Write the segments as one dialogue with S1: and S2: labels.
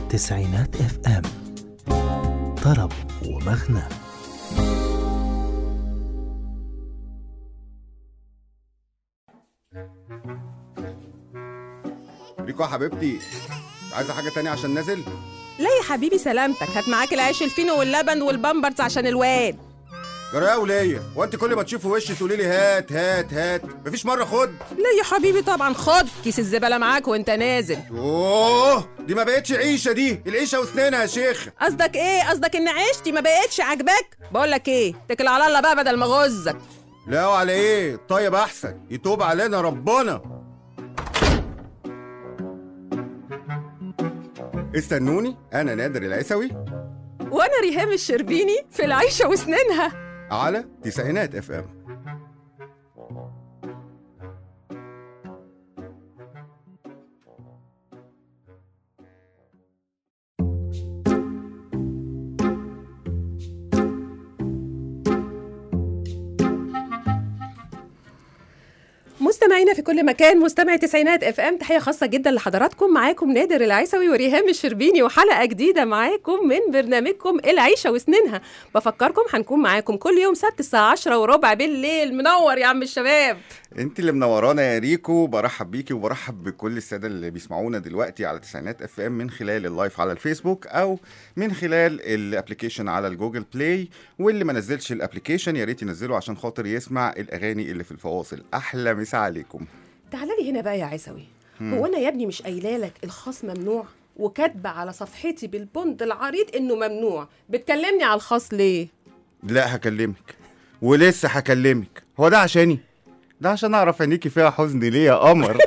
S1: تسعينات اف ام طرب ومغنى
S2: ريكو يا حبيبتي عايزه حاجه تانية عشان نازل
S3: لا يا حبيبي سلامتك هات معاك العيش الفينو واللبن والبامبرز عشان الواد
S2: جرايه وليا وانت كل ما تشوفي وشي تقولي لي هات هات هات مفيش مره خد
S3: لا يا حبيبي طبعا خد كيس الزبالة معاك وانت نازل
S2: اوه دي ما بقتش عيشه دي العيشه وسنينها يا شيخ
S3: قصدك ايه قصدك ان عيشتي ما بقتش عاجباك بقول لك ايه اتكل على الله بقى بدل ما غزك
S2: لا وعلى ايه طيب احسن يتوب علينا ربنا استنوني انا نادر العيسوي
S3: وانا ريهام الشربيني في العيشة وسنينها
S2: على تسعينات اف ام
S3: مستمعينا في كل مكان مستمعي تسعينات اف ام تحيه خاصه جدا لحضراتكم معاكم نادر العيسوي وريهام الشربيني وحلقه جديده معاكم من برنامجكم العيشه وسنينها بفكركم هنكون معاكم كل يوم سبت الساعه 10 وربع بالليل منور يا عم الشباب
S2: انت اللي منورانا يا ريكو برحب بيكي وبرحب بكل الساده اللي بيسمعونا دلوقتي على تسعينات اف ام من خلال اللايف على الفيسبوك او من خلال الابلكيشن على الجوجل بلاي واللي ما نزلش الابلكيشن يا ريت ينزله عشان خاطر يسمع الاغاني اللي في الفواصل احلى مسا عليكم
S3: تعالى لي هنا بقى يا عيسوي هو انا يا ابني مش قايله لك الخاص ممنوع وكاتبه على صفحتي بالبند العريض انه ممنوع بتكلمني على الخاص ليه
S2: لا هكلمك ولسه هكلمك هو ده عشاني ده عشان اعرف عينيكي فيها حزن ليه يا قمر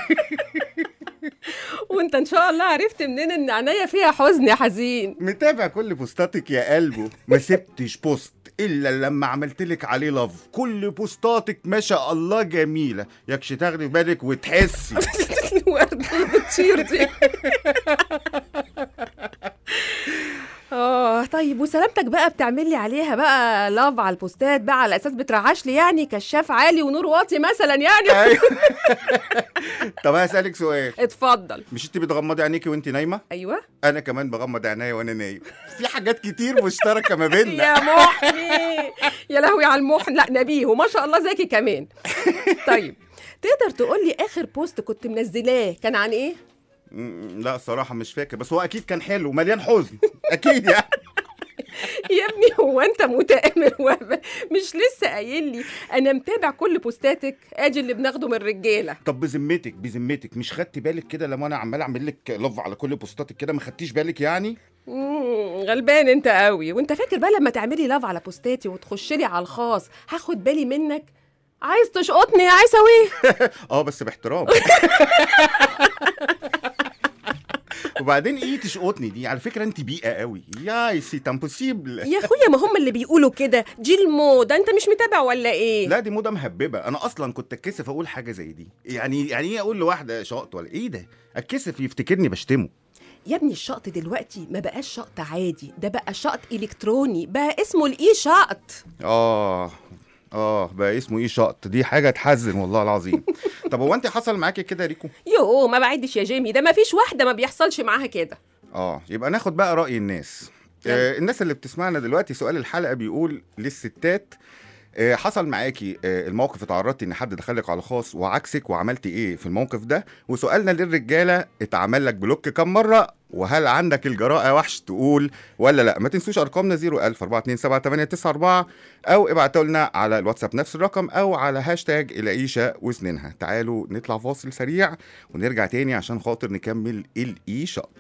S3: وانت ان شاء الله عرفت منين ان عينيا فيها حزن يا حزين
S2: متابع كل بوستاتك يا قلبه ما سبتش بوست الا لما عملت لك عليه لاف كل بوستاتك ما شاء الله جميله يكش تاخدي بالك وتحسي
S3: الورد اللي بتطير دي اه طيب وسلامتك بقى بتعمل لي عليها بقى لاف على البوستات بقى على اساس بترعش لي يعني كشاف عالي ونور واطي مثلا يعني
S2: ايوه طب هسالك سؤال
S3: اتفضل
S2: مش انت بتغمضي عينيكي وانت نايمه
S3: ايوه
S2: انا كمان بغمض عينيا وانا نايم في حاجات كتير مشتركه ما بيننا
S3: يا محني يا لهوي على المحن لا نبيه وما شاء الله ذكي كمان طيب تقدر تقول لي اخر بوست كنت منزلاه كان عن ايه
S2: م- لا الصراحه مش فاكر بس هو اكيد كان حلو مليان حزن اكيد يعني
S3: يا ابني هو انت متآمر وهب- مش لسه قايل لي انا متابع كل بوستاتك ادي اللي بناخده من الرجاله
S2: طب بذمتك بذمتك مش خدتي بالك كده لما انا عمال اعمل لك لف على كل بوستاتك كده ما خدتيش بالك يعني
S3: مم، غلبان انت قوي وانت فاكر بقى لما تعملي لاف على بوستاتي وتخش لي على الخاص هاخد بالي منك عايز تشقطني يا عيسوي
S2: اه بس باحترام وبعدين ايه تشقطني دي على فكره انت بيئه قوي يا سي امبوسيبل
S3: يا اخويا ما هم اللي بيقولوا كده دي الموضه انت مش متابع ولا ايه
S2: لا دي موضه مهببه انا اصلا كنت اتكسف اقول حاجه زي دي يعني يعني ايه اقول لواحده شقط ولا ايه ده اتكسف يفتكرني بشتمه
S3: يا ابني الشقط دلوقتي ما بقاش شقط عادي ده بقى شقط الكتروني بقى اسمه الاي شقط
S2: اه اه بقى اسمه ايه شقط دي حاجه تحزن والله العظيم طب هو انت حصل معاكي كده يا ريكو
S3: يوه ما بعدش يا جيمي ده ما فيش واحده ما بيحصلش معاها كده
S2: اه يبقى ناخد بقى رأي الناس آه الناس اللي بتسمعنا دلوقتي سؤال الحلقة بيقول للستات آه حصل معاكي آه الموقف اتعرضتي ان حد دخلك على خاص وعكسك وعملتي ايه في الموقف ده وسؤالنا للرجالة اتعمل لك بلوك كم مرة وهل عندك الجراءة وحش تقول ولا لا ما تنسوش ارقامنا 01000 427 او ابعتوا لنا على الواتساب نفس الرقم او على هاشتاج العيشة وسنينها تعالوا نطلع فاصل سريع ونرجع تاني عشان خاطر نكمل الايشات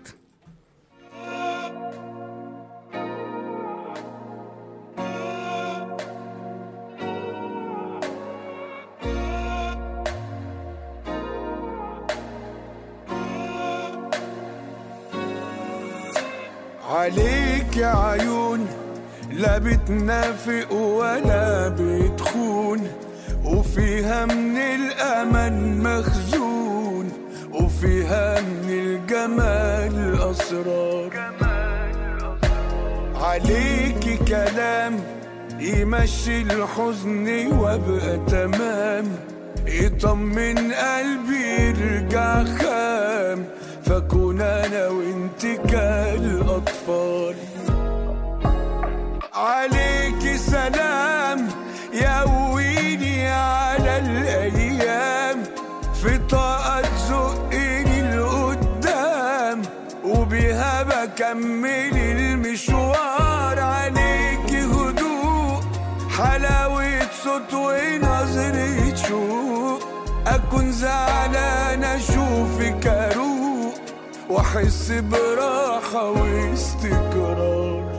S4: عليك يا عيون لا بتنافق ولا بتخون وفيها من الأمل مخزون وفيها من الجمال أسرار عليك كلام يمشي الحزن وابقى تمام يطمن قلبي يرجع خام فكون انا وانت كام طاقة تزقني لقدام وبيها بكمل المشوار عليك هدوء حلاوة صوت ونظرة شوق أكون زعلان أشوفك أروق وأحس براحة واستقرار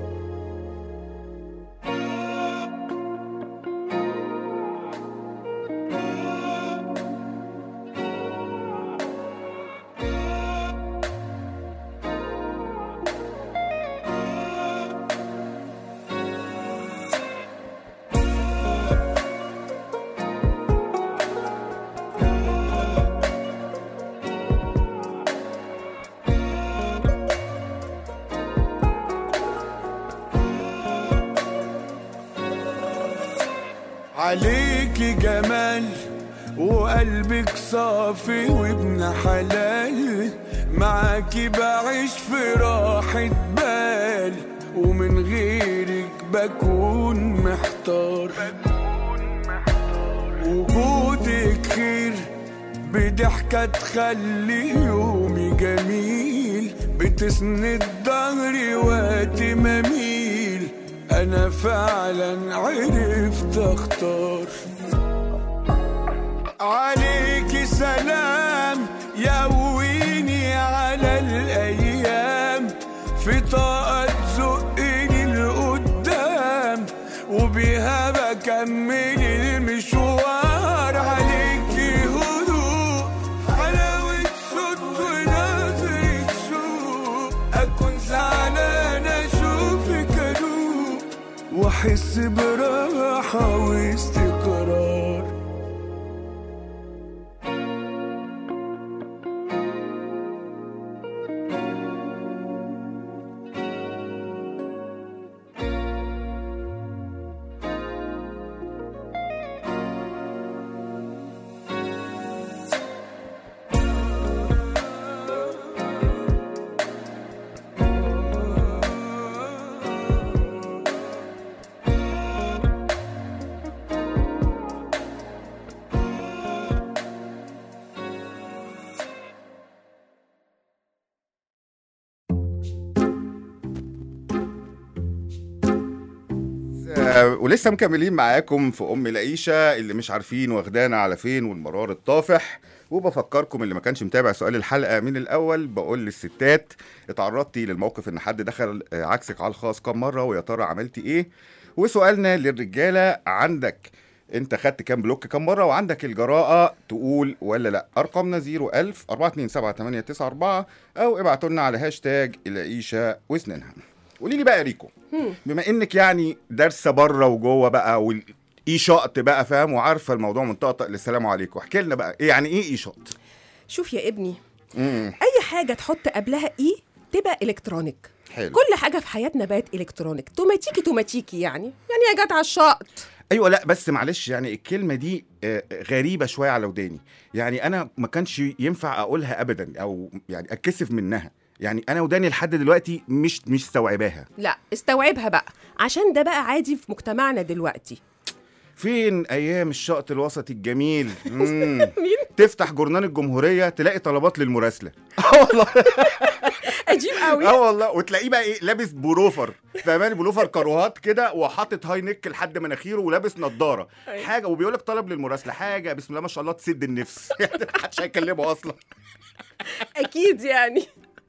S4: عليكي جمال وقلبك صافي وابن حلال معاكي بعيش في راحة بال ومن غيرك بكون محتار وجودك خير بضحكة تخلي يومي جميل بتسند ظهري وقت ما اميل انا فعلا عرفت اختار عليكي سلام يقويني على الايام في طاقة تزقني لقدام وبيها بكمل المشوار عليكي هدوء حلاوة صوت ونظرة سوق أكون زعلان أشوفك أدوق وأحس براحة واستقرار
S2: آه، ولسه مكملين معاكم في ام العيشه اللي مش عارفين واخدانا على فين والمرار الطافح وبفكركم اللي ما كانش متابع سؤال الحلقه من الاول بقول للستات اتعرضتي للموقف ان حد دخل آه، عكسك على الخاص كام مره ويا ترى عملتي ايه وسؤالنا للرجاله عندك انت خدت كام بلوك كام مره وعندك الجراءه تقول ولا لا ارقامنا 01000 427 او ابعتوا لنا على هاشتاج العيشه وسنينها قولي لي بقى يا ريكو بما انك يعني دارسه بره وجوه بقى والاي شقط بقى فاهم وعارفه الموضوع من طقطق للسلام عليكم احكي لنا بقى إيه يعني ايه اي شقط
S3: شوف يا ابني
S2: امم
S3: اي حاجه تحط قبلها اي تبقى الكترونيك
S2: حلو
S3: كل حاجه في حياتنا بقت الكترونيك توماتيكي توماتيكي يعني يعني يا جت على الشقط
S2: ايوه لا بس معلش يعني الكلمه دي آه، غريبه شويه على وداني يعني انا ما كانش ينفع اقولها ابدا او يعني اتكسف منها يعني انا وداني لحد دلوقتي مش مش استوعباها
S3: لا استوعبها بقى عشان ده بقى عادي في مجتمعنا دلوقتي
S2: فين ايام الشقط الوسطي الجميل مم. تفتح جورنال الجمهوريه تلاقي طلبات للمراسله اه والله
S3: عجيب قوي
S2: اه والله وتلاقيه بقى ايه لابس بلوفر فاهماني بلوفر كاروهات كده وحاطط هاي نيك لحد مناخيره ولابس نضاره
S3: أيوة.
S2: حاجه وبيقول لك طلب للمراسله حاجه بسم الله ما شاء الله تسد النفس يعني محدش هيكلمه اصلا
S3: اكيد يعني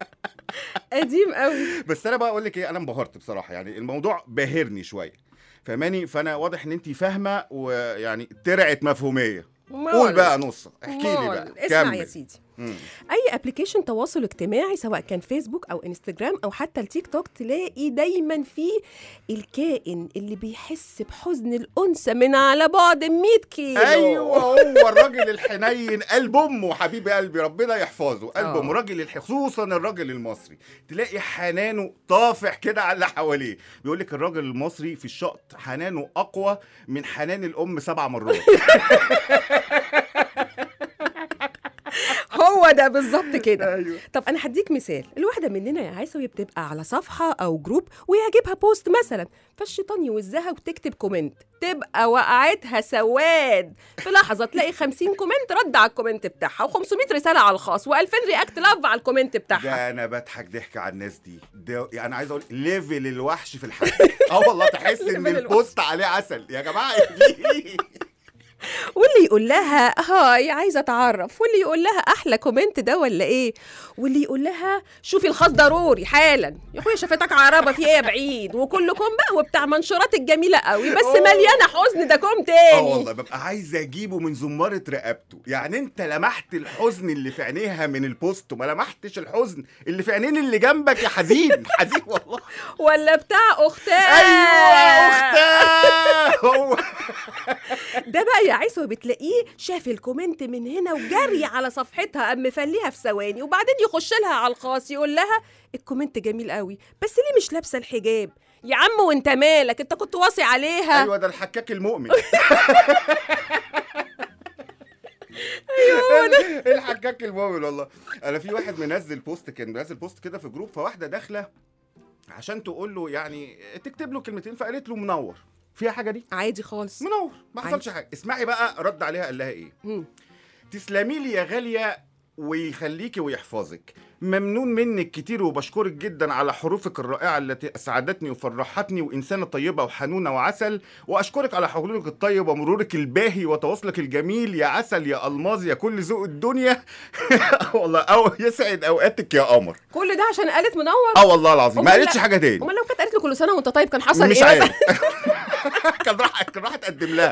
S3: قديم قوي
S2: بس انا بقى اقول لك ايه انا انبهرت بصراحه يعني الموضوع باهرني شويه فاهماني فانا واضح ان انت فاهمه ويعني ترعت مفهوميه قول بقى نص احكي لي بقى
S3: اسمع
S2: كمل.
S3: يا سيدي
S2: مم.
S3: اي ابلكيشن تواصل اجتماعي سواء كان فيسبوك او انستجرام او حتى التيك توك تلاقي دايما فيه الكائن اللي بيحس بحزن الانثى من على بعد 100 كيلو
S2: ايوه هو الراجل الحنين قلب امه حبيب قلبي ربنا يحفظه قلب
S3: آه.
S2: امه راجل الح- خصوصا الراجل المصري تلاقي حنانه طافح كده على اللي حواليه بيقول لك الراجل المصري في الشقط حنانه اقوى من حنان الام سبع مرات
S3: هو هو ده بالظبط كده
S2: أيوة.
S3: طب انا هديك مثال الواحده مننا يا عيسوي بتبقى على صفحه او جروب ويعجبها بوست مثلا فالشيطان يوزها وتكتب كومنت تبقى وقعتها سواد في لحظه تلاقي 50 كومنت رد على الكومنت بتاعها و500 رساله على الخاص و2000 رياكت لاف على الكومنت بتاعها
S2: ده انا بضحك ضحك على الناس دي ده يعني عايز اقول ليفل الوحش في الحياه اه والله تحس ان
S3: ليفل الوحش.
S2: البوست عليه عسل يا جماعه ايه
S3: واللي يقول لها هاي عايزه اتعرف واللي يقول لها احلى كومنت ده ولا ايه واللي يقول لها شوفي الخاص ضروري حالا يا اخويا شفتك عربه في ايه يا بعيد وكلكم بقى وبتاع منشورات الجميله قوي بس
S2: أوه.
S3: مليانه حزن ده كوم
S2: اه
S3: تاني
S2: والله ببقى عايز اجيبه من زمارة رقبته يعني انت لمحت الحزن اللي في عينيها من البوست وما لمحتش الحزن اللي في عينين اللي جنبك يا حزين حزين والله
S3: ولا بتاع اختها
S2: ايوه اختها هو
S3: ده بقى يا عيسو بتلاقيه شاف الكومنت من هنا وجري على صفحتها قام مفليها في ثواني وبعدين يخش لها على الخاص يقول لها الكومنت جميل قوي بس ليه مش لابسه الحجاب يا عم وانت مالك انت كنت واصي عليها
S2: ايوه ده الحكاك المؤمن ايوه الحكاك المؤمن والله انا في واحد منزل بوست كان منزل بوست كده في جروب فواحده داخله عشان تقول له يعني تكتب له كلمتين فقالت له منور فيها حاجه دي
S3: عادي خالص
S2: منور ما حصلش حاجه اسمعي بقى رد عليها قال لها ايه
S3: مم.
S2: تسلمي لي يا غاليه ويخليكي ويحفظك ممنون منك كتير وبشكرك جدا على حروفك الرائعة التي أسعدتني وفرحتني وإنسانة طيبة وحنونة وعسل وأشكرك على حضورك الطيب ومرورك الباهي وتواصلك الجميل يا عسل يا ألماظ يا كل ذوق الدنيا والله أو يسعد أوقاتك يا قمر
S3: كل ده عشان قالت منور
S2: اه والله العظيم ما
S3: أمال
S2: قالتش
S3: لا-
S2: حاجة تاني
S3: امال لو كانت قالت له كل سنه وانت طيب كان حصل
S2: مش
S3: ايه
S2: عارف
S3: مثلا
S2: كان راح كان راح تقدم لها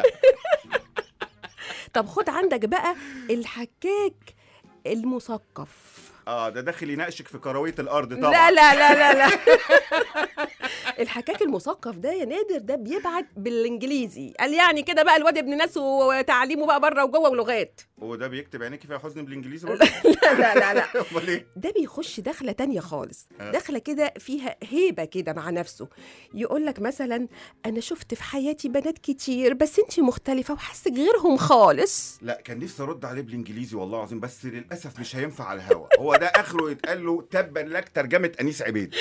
S3: طب خد عندك بقى الحكاك المثقف
S2: اه ده داخل يناقشك في كروية الأرض طبعا
S3: لا لا لا لا لا الحكاك المثقف ده يا نادر ده بيبعت بالانجليزي قال يعني كده بقى الواد ابن ناس وتعليمه بقى بره وجوه ولغات
S2: وده بيكتب عينيكي فيها حزن بالإنجليزي برضه
S3: لا لا لا لا
S2: أمال إيه؟
S3: ده بيخش دخلة تانية خالص
S2: آه.
S3: دخلة كده فيها هيبة كده مع نفسه يقول لك مثلا أنا شفت في حياتي بنات كتير بس أنتي مختلفة وحاسك غيرهم خالص
S2: لا كان نفسي ارد عليه بالانجليزي والله العظيم بس للاسف مش هينفع على الهوا هو ده اخره يتقال له تبا لك ترجمه انيس عبيد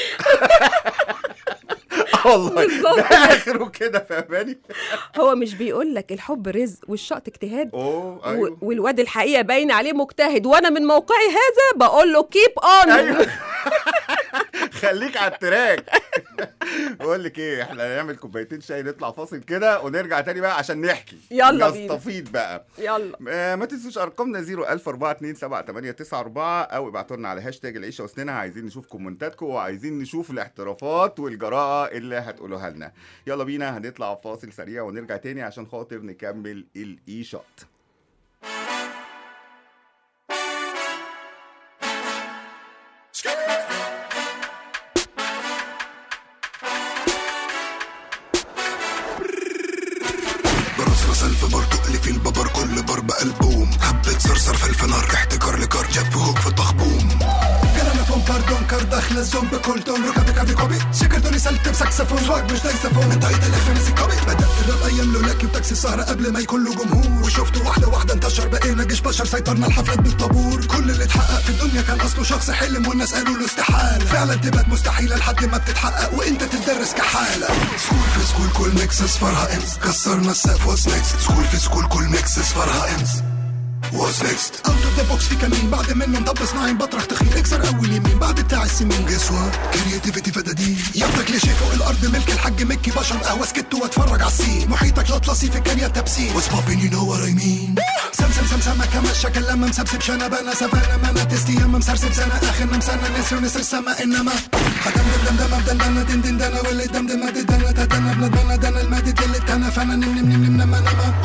S2: آه والله
S3: بالظبط
S2: ده اخره كده فاهماني
S3: هو مش بيقول لك الحب رزق والشقط اجتهاد
S2: اوه
S3: و-
S2: ايوه
S3: والواد الحقيقة باين عليه مجتهد وأنا من موقعي هذا بقول له كيب أون
S2: ايوه خليك على التراك بقول لك ايه احنا هنعمل كوبايتين شاي نطلع فاصل كده ونرجع تاني بقى عشان نحكي
S3: يلا بينا.
S2: نستفيد بقى
S3: يلا
S2: آه، ما تنسوش ارقامنا 010427894 او ابعتوا لنا على هاشتاج العيشه وسنينها عايزين نشوف كومنتاتكم وعايزين نشوف الاحترافات والجراءه اللي هتقولوها لنا يلا بينا هنطلع فاصل سريع ونرجع تاني عشان خاطر نكمل الايشات
S5: برصرص الف بار تقلي في الببر كل بار بألبوم حبة صرصر في الفنار احتكار لكار جاب فوق في التخبوم كلامكم باردون كار داخل الزوم بكل تون ركبي كابي كوبي سكرتوني سلت بساكسفون سواق مش دايسفون انت عيد الف كوبي بدأت الراب ايام لولاكي وتاكسي السهرة قبل ما يكون له جمهور وشفت واحدة واحدة انتشر بقينا جيش بشر سيطرنا الحفلات بالطابور كل اللي اتحقق في الدنيا كان اصله شخص حلم والناس قالوا له استحال فعلا تبقى مستحيلة لحد ما بتتحقق وانت تتدرس كحالة سكول في سكول كل ميكس اصفرها انس كسرنا السقف واتس نيكست سكول في سكول كل ميكس اصفرها انس واتس نيكست اوت اوف ذا بوكس في كمين بعد منه نطب اسمعي بطرح تخيل اكسر اول يمين بعد بتاع السمين جسوة كرياتيفيتي فدادين ياخدك لشي فوق الارض ملك الحاج مكي بشر قهوه سكت واتفرج على السين محيطك لطلسي في كان تبسيم واتس بوبين يو نو وات اي مين سمسم سمسمة كما شكل لما مسبسب شنبانة سفانة مانا تستي يما مسرسب سنة اخر مسنة نسر نسر السما انما هدم دم دم دم دم دم دم دم دم واللي دم دم دم دم دم دم دم دم المادد اللي تنا فانا نم نم نم نم نم نم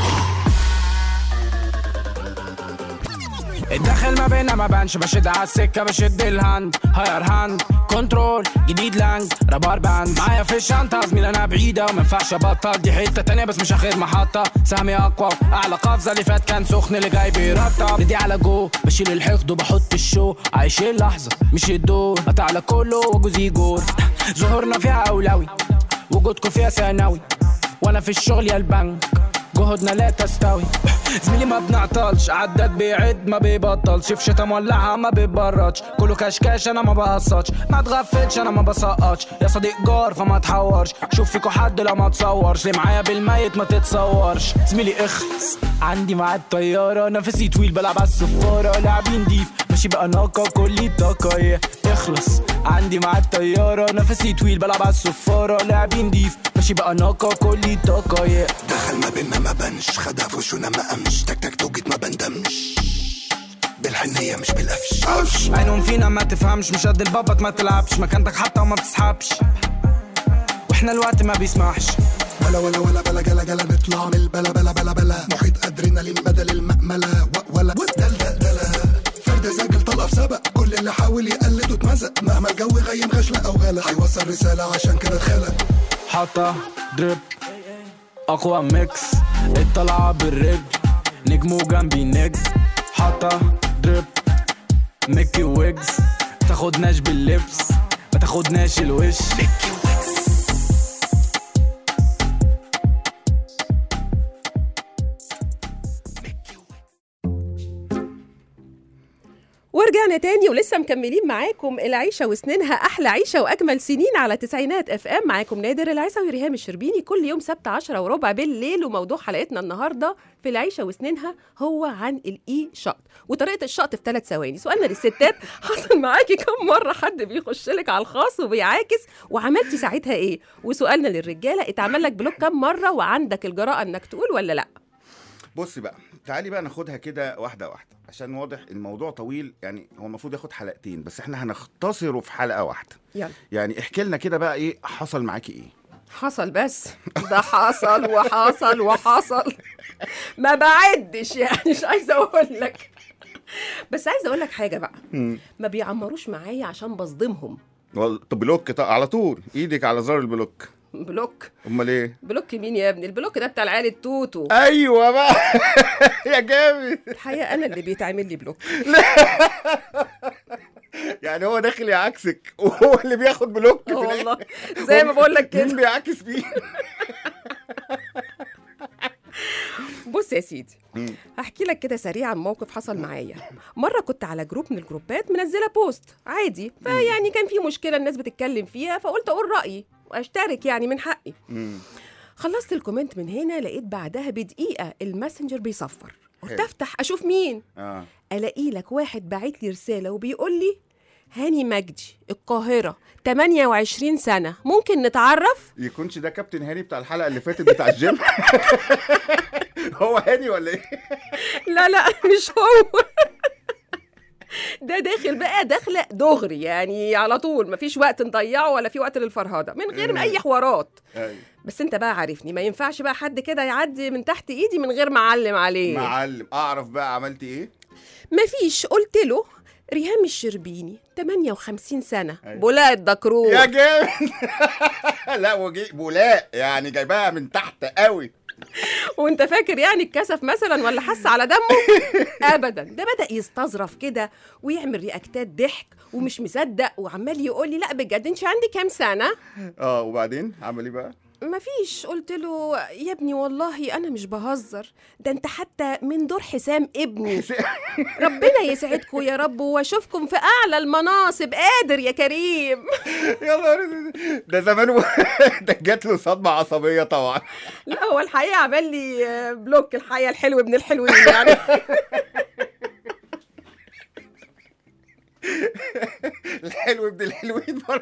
S6: الداخل ما بينا ما بانش بشد على السكة بشد الهاند هاير هاند كنترول جديد لانج رابار باند معايا في الشنطة زميل انا بعيدة وما ينفعش ابطل دي حتة تانية بس مش اخر محطة سهمي اقوى اعلى قفزة اللي فات كان سخن اللي جاي بيرطب دي على جو بشيل الحقد وبحط الشو عايش اللحظة مش الدور قطع على كله وجوزي جور ظهورنا فيها اولوي وجودكم فيها ثانوي وانا في الشغل يا البنك جهودنا لا تستوي زميلي ما بنعطلش عداد بيعد ما بيبطلش في شتا مولعها ما بيبردش كله كشكاش انا ما بقصدش ما تغفلش انا ما بسقطش يا صديق جار فما تحورش شوف فيكو حد لا ما تصورش اللي معايا بالميت ما تتصورش زميلي اخلص عندي معاد طيارة نفسي طويل بلعب على الصفارة لاعبين ديف ماشي بقى ناقة كلي طاقة yeah. اخلص عندي معاد طيارة نفسي طويل بلعب على الصفارة لاعبين ديف ماشي بقى ناقة كلي طاقة yeah.
S5: دخل ما بينا ما بنش خدها في وشنا ما قامش تك تك توجد ما بندمش بالحنية مش بالقفش قفش
S6: عينهم فينا ما تفهمش مش قد البابط ما تلعبش مكانتك حتى وما بتسحبش واحنا الوقت ما بيسمحش
S5: ولا ولا ولا بلا جلا جلا نطلع من البلا بلا بلا بلا محيط ادرينالين بدل المأملة و- ولا دل دل دل فرد سجل طلقة في سبق كل اللي حاول يقلد واتمزق مهما الجو غيم غشلة او غلا هيوصل رسالة عشان كده اتخلق
S6: حاطة دريب أقوى ميكس الطلعة بالرجل نجمو جنبي نجم حاطة دريب ميكي ويجز تاخدناش باللبس ما تاخدناش الوش
S3: ورجعنا تاني ولسه مكملين معاكم العيشه وسنينها احلى عيشه واجمل سنين على تسعينات اف ام معاكم نادر العيسوي ريهام الشربيني كل يوم سبت 10 وربع بالليل وموضوع حلقتنا النهارده في العيشه وسنينها هو عن الاي شط وطريقه الشط في ثلاث ثواني سؤالنا للستات حصل معاكي كم مره حد بيخش لك على الخاص وبيعاكس وعملتي ساعتها ايه وسؤالنا للرجاله اتعمل لك بلوك كم مره وعندك الجراءه انك تقول ولا لا
S2: بصي بقى تعالي بقى ناخدها كده واحده واحده عشان واضح الموضوع طويل يعني هو المفروض ياخد حلقتين بس احنا هنختصره في حلقه واحده
S3: يلا
S2: يعني احكي لنا كده بقى ايه حصل معاكي ايه
S3: حصل بس ده حصل وحصل وحصل ما بعدش يعني مش عايزه اقول لك بس عايزه اقول لك حاجه بقى ما بيعمروش معايا عشان بصدمهم
S2: وال- طب بلوك طب على طول ايدك على زر البلوك
S3: بلوك
S2: امال ايه
S3: بلوك مين يا ابني البلوك ده بتاع العيال التوتو
S2: ايوه بقى يا جامد
S3: الحقيقه انا اللي بيتعمل لي بلوك
S2: يعني هو داخل يعكسك وهو اللي بياخد بلوك في
S3: اه
S2: الآخر.
S3: والله زي ما بقول لك
S2: مين
S3: كده
S2: بيعكس فيه
S3: بص يا سيدي هحكي لك كده سريعا موقف حصل معايا مره كنت على جروب من الجروبات منزله بوست عادي فيعني كان في مشكله الناس بتتكلم فيها فقلت اقول رايي واشترك يعني من حقي خلصت الكومنت من هنا لقيت بعدها بدقيقه الماسنجر بيصفر قلت
S2: حلو.
S3: افتح اشوف مين
S2: اه
S3: الاقي لك واحد باعت لي رساله وبيقول لي هاني مجدي القاهره 28 سنه ممكن نتعرف
S2: يكونش ده كابتن هاني بتاع الحلقه اللي فاتت بتاع الجيم هو هاني ولا ايه
S3: لا لا مش هو ده داخل بقى داخله دغري يعني على طول مفيش وقت نضيعه ولا في وقت للفرهده من غير ما اي حوارات
S2: أيوة.
S3: بس انت بقى عارفني ما ينفعش بقى حد كده يعدي من تحت ايدي من غير ما اعلم عليه
S2: معلم اعرف بقى عملتي ايه
S3: مفيش قلت له ريهام الشربيني 58 سنه
S2: أيوة.
S3: بولاء الدكرور
S2: يا جامد لا وجي بولاء يعني جايباها من تحت قوي
S3: وانت فاكر يعني اتكسف مثلا ولا حس على دمه ابدا ده بدا يستظرف كده ويعمل رياكتات ضحك ومش مصدق وعمال يقول لي لا بجد انت عندي كام سنه
S2: اه وبعدين عمل ايه بقى
S3: مفيش قلت له يا ابني والله انا مش بهزر ده انت حتى من دور حسام ابني ربنا يسعدكم يا رب واشوفكم في اعلى المناصب قادر يا كريم
S2: يا نهار أسود. ده زمانه ده جات له صدمه عصبيه طبعا
S3: لا هو الحقيقه عمل لي آه، بلوك الحقيقه الحلو ابن الحلوين يعني
S2: الحلو ابن الحلوين برضه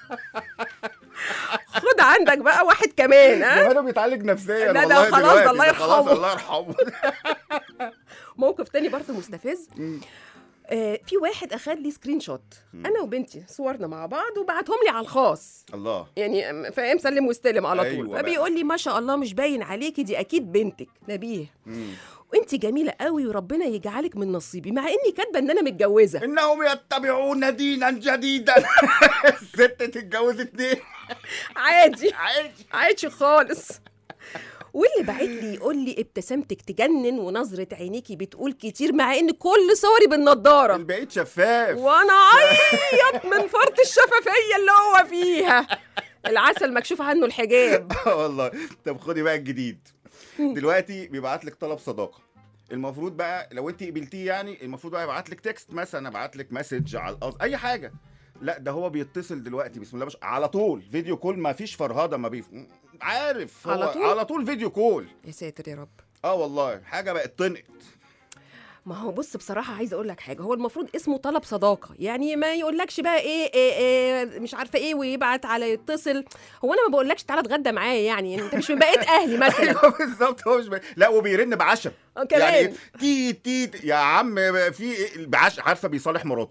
S3: خد عندك بقى واحد كمان ها
S2: زمانه بيتعالج نفسيا
S3: لا، ده
S2: والله
S3: خلاص،
S2: دلوقتي.
S3: الله
S2: ده خلاص
S3: يرحمه.
S2: الله يرحمه
S3: موقف تاني برضه مستفز آه في واحد اخد لي سكرين شوت انا وبنتي صورنا مع بعض وبعتهم لي على الخاص
S2: الله
S3: يعني أم- فاهم سلم واستلم على طول
S2: أيوة
S3: أيوة
S2: بقى.
S3: فبيقول لي ما شاء الله مش باين عليكي دي اكيد بنتك نبيه وانت جميله قوي وربنا يجعلك من نصيبي مع اني كاتبه ان انا متجوزه
S2: انهم يتبعون دينا جديدا الست تتجوز اتنين
S3: عادي
S2: عادي
S3: عادي خالص واللي بعت لي يقول لي ابتسامتك تجنن ونظرة عينيكي بتقول كتير مع ان كل صوري بالنضارة
S2: البعيد شفاف
S3: وانا عيط من فرط الشفافية اللي هو فيها العسل مكشوف عنه الحجاب
S2: والله طب خدي بقى الجديد دلوقتي بيبعت لك طلب صداقه المفروض بقى لو انت قبلتيه يعني المفروض بقى يبعت لك تكست مثلا ابعت لك مسج على الأرض اي حاجه لا ده هو بيتصل دلوقتي بسم الله ما شاء على طول فيديو كول ما فيش فرهده ما بيف... عارف هو
S3: على طول؟
S2: على طول فيديو كول
S3: يا ساتر يا رب
S2: اه والله حاجه بقت طنقت
S3: ما هو بص بصراحة عايزة أقول لك حاجة هو المفروض اسمه طلب صداقة يعني ما يقولكش بقى إيه, إيه, إيه مش عارفة إيه ويبعت على يتصل هو أنا ما بقولكش تعالى اتغدى معايا يعني أنت مش من بقية أهلي مثلا
S2: ايوه بالظبط هو مش ب... لا وبيرن بعشم
S3: آه، كمان.
S2: يعني تيت تيت يا عم في إيه؟ بعش عارفه بيصالح مراته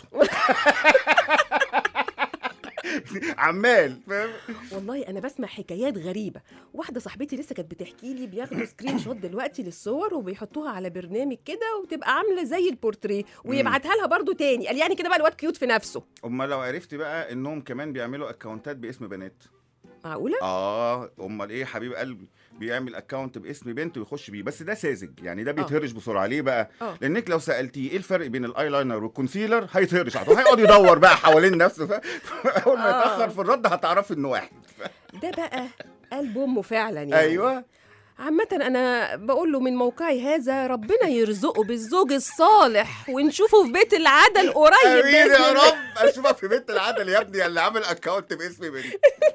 S2: عمال فاهم
S3: والله انا بسمع حكايات غريبه واحده صاحبتي لسه كانت بتحكي لي بياخدوا سكرين شوت دلوقتي للصور وبيحطوها على برنامج كده وتبقى عامله زي البورتريه ويبعتها لها برضو تاني قال يعني كده بقى الواد كيوت في نفسه
S2: امال لو عرفت بقى انهم كمان بيعملوا اكونتات باسم بنات
S3: معقوله
S2: اه امال ايه حبيب قلبي بيعمل اكونت باسم بنت ويخش بيه بس ده ساذج يعني ده بيتهرش بسرعه ليه بقى
S3: آه.
S2: لانك لو سالتيه ايه الفرق بين الايلاينر والكونسيلر هيتهرش على طول هيقعد يدور بقى حوالين نفسه ف- اول ما
S3: آه.
S2: يتاخر في الرد هتعرفي انه واحد
S3: ده بقى قلب امه فعلا يعني
S2: ايوه
S3: عامة أنا بقول له من موقعي هذا ربنا يرزقه بالزوج الصالح ونشوفه في بيت العدل قريب
S2: امين
S3: بإذن
S2: يا
S3: الله.
S2: رب اشوفك في بيت العدل يا ابني اللي عامل اكونت باسم بنت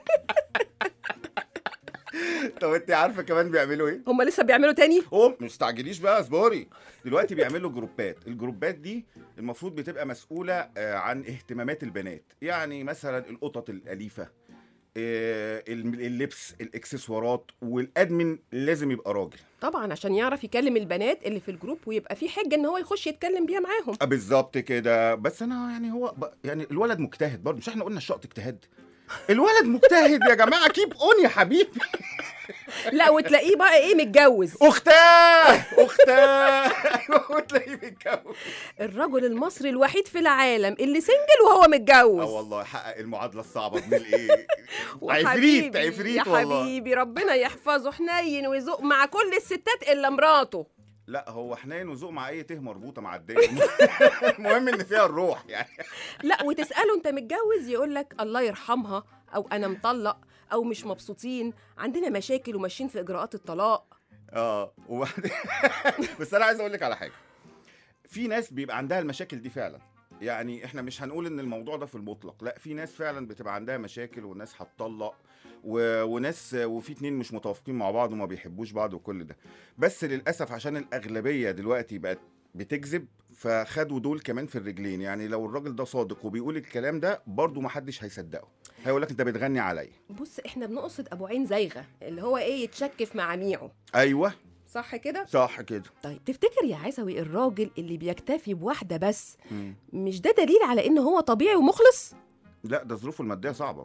S2: طب انت عارفه كمان بيعملوا ايه؟
S3: هما لسه بيعملوا تاني؟
S2: قوم مش تستعجليش بقى اصبري دلوقتي بيعملوا جروبات الجروبات دي المفروض بتبقى مسؤوله آه، عن اهتمامات البنات يعني مثلا القطط الاليفه آه، اللبس الاكسسوارات والادمن لازم يبقى راجل
S3: طبعا عشان يعرف يكلم البنات اللي في الجروب ويبقى في حجة إن هو يخش يتكلم بيها معاهم
S2: آه، بالظبط كده بس انا يعني هو ب... يعني الولد مجتهد برضه مش احنا قلنا الشقط اجتهاد الولد مجتهد يا جماعه كيب اون يا حبيبي
S3: لا وتلاقيه بقى إيه متجوز
S2: اختاه اختاه ايوه وتلاقيه بيتجوز
S3: الرجل المصري الوحيد في العالم اللي سنجل وهو متجوز
S2: اه والله حقق المعادله الصعبه من الايه عفريت
S3: وحبيبي-
S2: عفريت
S3: يا
S2: والله
S3: حبيبي ربنا يحفظه حنين وذوق مع كل الستات إلا مراته
S2: لا هو حنين وذوق مع اي ته مربوطه مع الدنيا المهم ان فيها الروح يعني
S3: لا وتسأله أنت متجوز يقول لك الله يرحمها أو أنا مطلق أو مش مبسوطين عندنا مشاكل وماشيين في إجراءات الطلاق
S2: اه وبعدين بس انا عايز اقول لك على حاجه في ناس بيبقى عندها المشاكل دي فعلا يعني احنا مش هنقول ان الموضوع ده في المطلق لا في ناس فعلا بتبقى عندها مشاكل وناس هتطلق و... وناس وفي اتنين مش متوافقين مع بعض وما بيحبوش بعض وكل ده بس للاسف عشان الاغلبيه دلوقتي بقت بتكذب فخدوا دول كمان في الرجلين يعني لو الراجل ده صادق وبيقول الكلام ده برضه ما حدش هيصدقه هيقول لك انت بتغني عليا
S3: بص احنا بنقصد ابو عين زايغه اللي هو ايه يتشكف مع ميعه
S2: ايوه
S3: صح كده
S2: صح كده
S3: طيب تفتكر يا عزوي الراجل اللي بيكتفي بواحده بس
S2: مم.
S3: مش ده دليل على ان هو طبيعي ومخلص
S2: لا ده ظروفه الماديه صعبه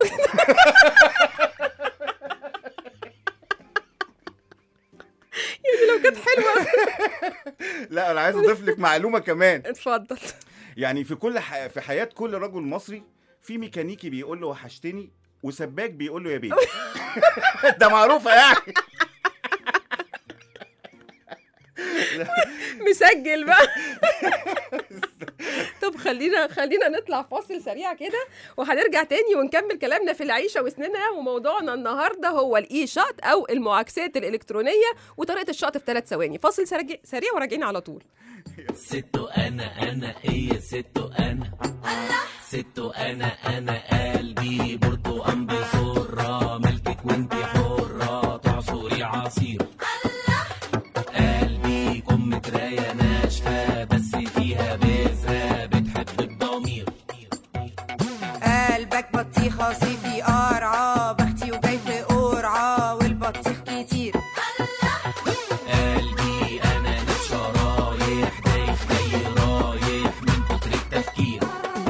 S3: لو كانت حلوه
S2: لا انا عايز اضيف لك معلومه كمان
S3: اتفضل
S2: يعني في كل ح... في حياه كل رجل مصري في ميكانيكي بيقول له وحشتني وسباك بيقول له يا بيه ده معروفه يعني
S3: مسجل بقى طب خلينا خلينا نطلع فاصل سريع كده وهنرجع تاني ونكمل كلامنا في العيشه وسننا وموضوعنا النهارده هو الاي شات او المعاكسات الالكترونيه وطريقه الشط في ثلاث ثواني فاصل سريع سريع وراجعين على طول
S1: ستو انا انا ايه ستو انا ستو انا انا قلبي برتقان بسرة ملكك وانتي حرة تعصري عصير قلبي كم مراية ناشفة بس فيها بذرة بتحب الضمير
S7: قلبك بطيخة صيفي قرعة بختي وجاي في قرعة والبطيخ كتير
S1: قلبي انا نفس شرايح دايخ جاي رايح من كتر التفكير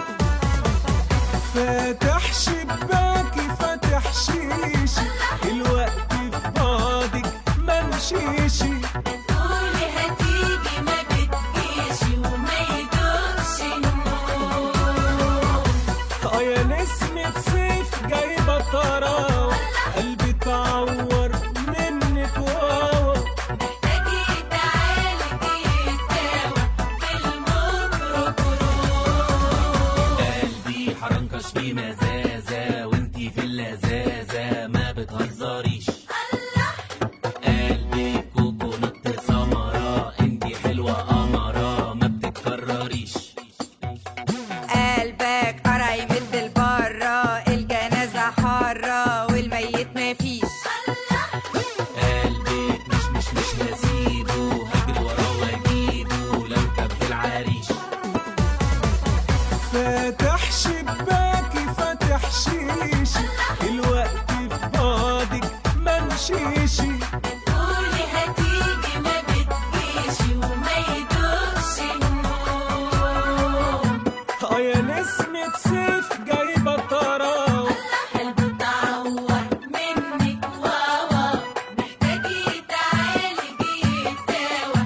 S4: فاتح شباكي فاتح شيشي الوقت في بعضك ما مشيشي
S8: قولي هتيجي ما بتجيش وما يدومش النور
S4: اه يا نسمة صيف جايبة طراوة قلبي اتعور منك واوا
S8: محتاج يتعالج يتداوى بالميكروبروم
S1: قلبي حرنكش في مزازة وانتي في اللذاذة ما بتهزريش قلبي كوكو
S7: قلبك قرع يمد البرة الجنازة حارة والميت مفيش
S1: قلبي مش مش مش هسيبه هجري وراه واجيبه لو كان في العريش
S4: فاتح شباكي فاتح شيشي الوقت في بعدك ما مشيشي
S8: قولي هتيجي ما بتجيش وما يدوبش النوم
S4: اه يا نسمة صيف جايبة طراوة
S8: قلبه اتعور منك واوا محتاج يتعالج يتداوى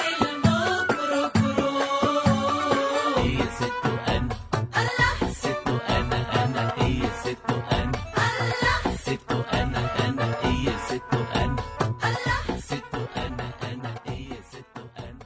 S8: بالميكروكروم
S1: هي ست انا الله ست انا انا هي ست انا الله ست انا انا هي ست انا الله ست انا انا هي ست انا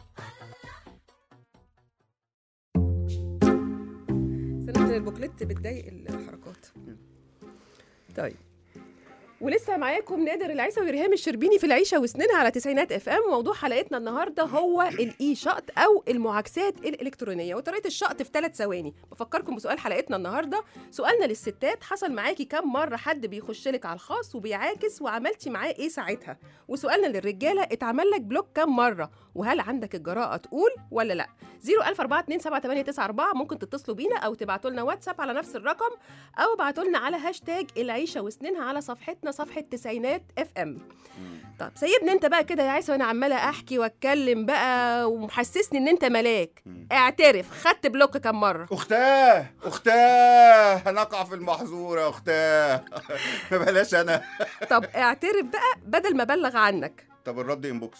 S3: سنة البوكلت بتضايق الحركات طيب ولسه معاكم نادر العيسى وريهام الشربيني في العيشه وسنينها على تسعينات اف ام موضوع حلقتنا النهارده هو الاي شط او المعاكسات الالكترونيه وطريقه الشط في ثلاث ثواني بفكركم بسؤال حلقتنا النهارده سؤالنا للستات حصل معاكي كم مره حد بيخش لك على الخاص وبيعاكس وعملتي معاه ايه ساعتها وسؤالنا للرجاله اتعمل لك بلوك كم مره وهل عندك الجراءه تقول ولا لا 004278994 ممكن تتصلوا بينا او تبعتوا لنا واتساب على نفس الرقم او ابعتوا لنا على هاشتاج العيشه وسنينها على صفحتنا صفحه تسعينات اف ام طب سيبني انت بقى كده يا عيسى وانا عماله احكي واتكلم بقى ومحسسني ان انت ملاك اعترف خدت بلوك كم مره
S2: اختاه اختاه هنقع في المحظور يا اختاه بلاش انا
S3: طب اعترف بقى بدل ما ابلغ عنك
S2: طب الرد انبوكس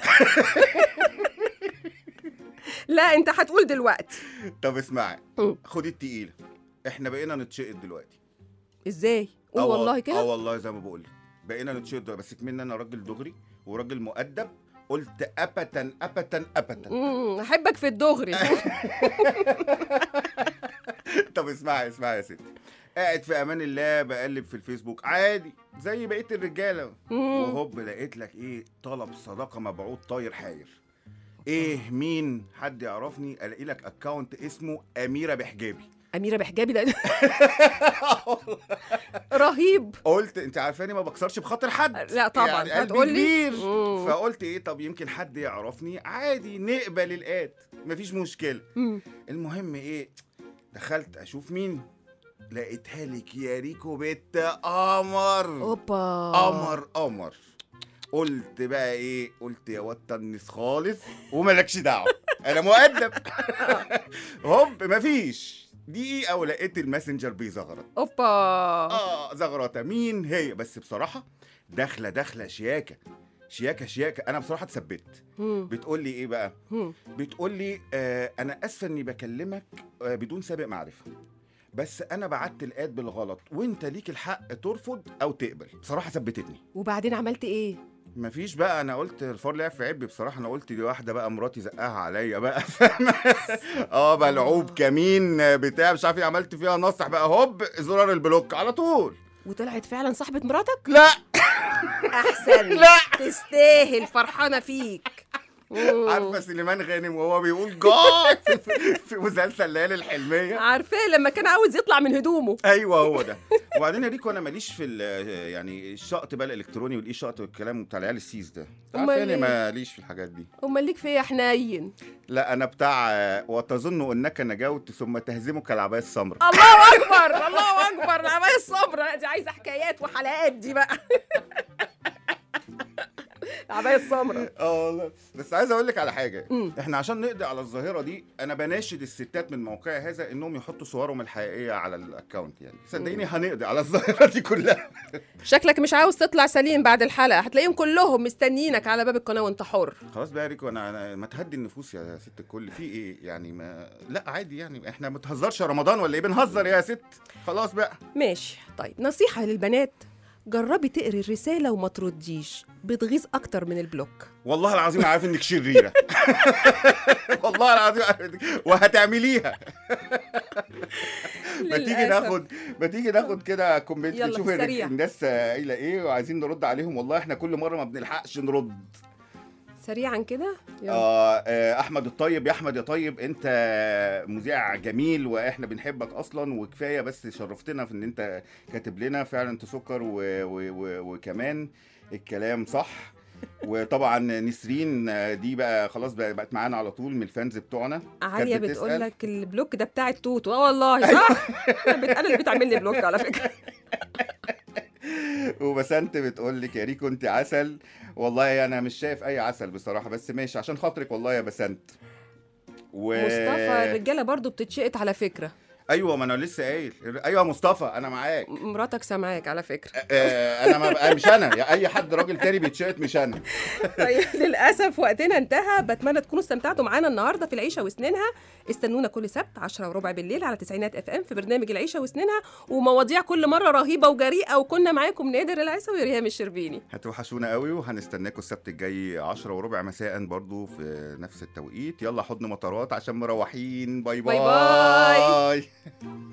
S3: لا انت هتقول دلوقتي
S2: طب اسمعي
S3: مم.
S2: خدي التقيله احنا بقينا نتشقد دلوقتي
S3: ازاي قول
S2: آه
S3: والله
S2: اه
S3: كده
S2: والله زي ما بقول لك بقينا نتشقد دلوقتي. بس كمان انا راجل دغري وراجل مؤدب قلت ابدا ابدا ابدا
S3: امم احبك في الدغري
S2: طب اسمعي اسمعي يا ستي قاعد في امان الله بقلب في الفيسبوك عادي زي بقيه الرجاله
S3: مم.
S2: وهوب لقيت لك ايه طلب صداقه مبعوث طاير حاير ايه مين حد يعرفني الاقي لك اكونت اسمه اميره بحجابي
S3: اميره بحجابي ده رهيب
S2: قلت انت عارفاني ما بكسرش بخاطر حد
S3: لا طبعاً،
S2: يعني قلبي
S3: هتقول لي؟
S2: كبير
S3: مم.
S2: فقلت ايه طب يمكن حد يعرفني عادي نقبل الاد مفيش مشكله
S3: مم.
S2: المهم ايه دخلت اشوف مين لقيتها لك يا ريكو بنت قمر
S3: اوبا
S2: قمر قمر قلت بقى ايه قلت يا واد تنس خالص ومالكش دعوه انا مؤدب هوب مفيش دقيقه ولقيت الماسنجر بيزغرط
S3: اوبا
S2: اه زغرطه مين هي بس بصراحه داخله داخله شياكه شياكه شياكه انا بصراحه اتثبت
S3: مم.
S2: بتقول لي ايه بقى
S3: مم.
S2: بتقول لي آه انا اسفه اني بكلمك آه بدون سابق معرفه بس انا بعت الاد بالغلط وانت ليك الحق ترفض او تقبل بصراحه ثبتتني
S3: وبعدين عملت ايه
S2: مفيش بقى انا قلت الفار لعب في عبي بصراحه انا قلت دي واحده بقى مراتي زقها عليا بقى اه ملعوب كمين بتاع مش عارف ايه عملت فيها نصح بقى هوب زرار البلوك على طول
S3: وطلعت فعلا صاحبه مراتك
S2: لا
S3: احسن
S2: لا.
S3: تستاهل فرحانه فيك مم.
S2: عارفه سليمان غانم وهو بيقول جاي في, في مسلسل ليالي الحلميه
S3: عارفاه لما كان عاوز يطلع من هدومه
S2: ايوه هو ده وبعدين يا ريكو انا ماليش في ال- يعني الشقط بقى الالكتروني والاي شقط والكلام بتاع العيال السيس ده
S3: أمال
S2: عارفاني
S3: إيه؟
S2: ماليش في الحاجات دي
S3: امال ليك فيا حنين
S2: لا انا بتاع آه، وتظن انك نجوت ثم تهزمك العبايه السمراء
S3: الله اكبر الله اكبر العبايه السمراء دي عايزه حكايات وحلقات دي بقى العبايه السمراء
S2: اه والله بس عايز اقول لك على حاجه
S3: مم.
S2: احنا عشان نقضي على الظاهره دي انا بناشد الستات من موقعي هذا انهم يحطوا صورهم الحقيقيه على الاكونت يعني صدقيني هنقضي على الظاهره دي كلها
S3: شكلك مش عاوز تطلع سليم بعد الحلقه هتلاقيهم كلهم مستنيينك على باب القناه وانت حر
S2: خلاص بقى يا ريكو انا, أنا ما تهدي النفوس يا ست الكل في ايه يعني ما لا عادي يعني احنا ما بتهزرش يا رمضان ولا ايه بنهزر يا ست خلاص بقى
S3: ماشي طيب نصيحه للبنات جربي تقري الرساله وما ترديش بتغيظ اكتر من البلوك
S2: والله العظيم عارف انك شريره والله العظيم عارف إنك... وهتعمليها ما تيجي
S3: للأسف.
S2: ناخد ما تيجي ناخد كده كومنت
S3: يلا،
S2: نشوف
S3: سريع.
S2: الناس قايله ايه وعايزين نرد عليهم والله احنا كل مره ما بنلحقش نرد
S3: سريعا كده يلا.
S2: آه آه، احمد الطيب يا احمد يا طيب انت مذيع جميل واحنا بنحبك اصلا وكفايه بس شرفتنا في ان انت كاتب لنا فعلا انت سكر و و و وكمان الكلام صح وطبعا نسرين آه، دي بقى خلاص بقى- بقت معانا على طول من الفانز بتوعنا
S3: عالية
S2: كانت
S3: بتقول
S2: بتسأل.
S3: لك البلوك ده بتاع التوت اه والله صح بت- انا اللي بتعمل لي بلوك على فكره
S2: وبسنت بتقول لك يا ريكو انت عسل والله انا مش شايف اي عسل بصراحه بس ماشي عشان خاطرك والله يا بسنت و...
S3: مصطفى الرجاله برضو بتتشقط على فكره
S2: ايوه ما انا لسه قايل ايوه يا مصطفى انا معاك
S3: مراتك سامعاك على فكره
S2: آه، انا ما بقى مش انا يا اي حد راجل تاني بيتشقط مش انا
S3: طيب للاسف وقتنا انتهى بتمنى تكونوا استمتعتوا معانا النهارده في العيشه وسنينها استنونا كل سبت 10 وربع بالليل على تسعينات اف ام في برنامج العيشه وسنينها ومواضيع كل مره رهيبه وجريئه وكنا معاكم نادر العيسوي وريهام الشربيني
S2: هتوحشونا قوي وهنستناكم السبت الجاي 10 وربع مساء برضو في نفس التوقيت يلا حضن مطارات عشان مروحين باي
S3: باي
S2: باي,
S3: باي.
S2: باي.